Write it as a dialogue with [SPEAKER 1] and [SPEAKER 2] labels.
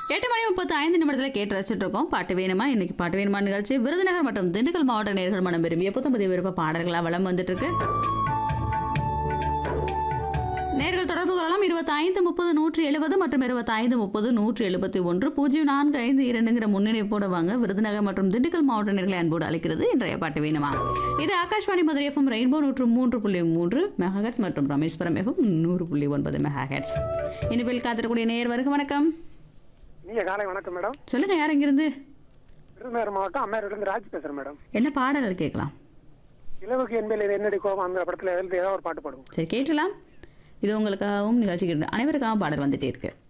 [SPEAKER 1] எட்டு மணி முப்பத்தி ஐந்து நிமிடத்தில் கேட்டு ரசிச்சுட்டு இருக்கோம் பாட்டு வேணுமா இன்னைக்கு பாட்டு வேணுமா நிகழ்ச்சி விருதுநகர் மற்றும் திண்டுக்கல் மாவட்ட நேர்கள் மனம் விரும்பிய புத்தம் புதிய விருப்ப பாடல்களாக வளம் வந்துட்டு இருக்கு நேர்கள் தொடர்பு கொள்ளலாம் இருபத்தைந்து முப்பது நூற்றி எழுபது மற்றும் இருபத்தைந்து முப்பது நூற்றி எழுபத்தி ஒன்று பூஜ்ஜியம் நான்கு ஐந்து இரண்டுங்கிற முன்னிணைப்போடு வாங்க விருதுநகர் மற்றும் திண்டுக்கல் மாவட்ட நேர்களை அன்போடு அழைக்கிறது இன்றைய பாட்டு வேணுமா இது ஆகாஷ்வாணி மதுரை எஃப்எம் ரெயின்போ நூற்று மூன்று புள்ளி மூன்று மெகாஹெட்ஸ் மற்றும் ரமேஸ்வரம் எஃப்எம் நூறு புள்ளி ஒன்பது மெகாஹெட்ஸ் இனிப்பில் காத்திரக்கூடிய நேர் வருக வணக்கம்
[SPEAKER 2] நீங்க காலை வணக்கம் மேடம்
[SPEAKER 1] சொல்லுங்க யார் இங்கிருந்து
[SPEAKER 2] விருதுநகர் மாவட்டம் அம்மையாரிலிருந்து ராஜ் பேசுறேன் மேடம்
[SPEAKER 1] என்ன பாடல்கள் கேட்கலாம்
[SPEAKER 2] இலவுக்கு என்பதில் என்னடி கோபம் அந்த படத்துல இருந்து ஏதாவது ஒரு பாட்டு பாடுவோம்
[SPEAKER 1] சரி கேட்டலாம் இது உங்களுக்காகவும் நிகழ்ச்சிக்கு அனைவருக்காகவும் பாடல் வந்துட்டே இருக்கு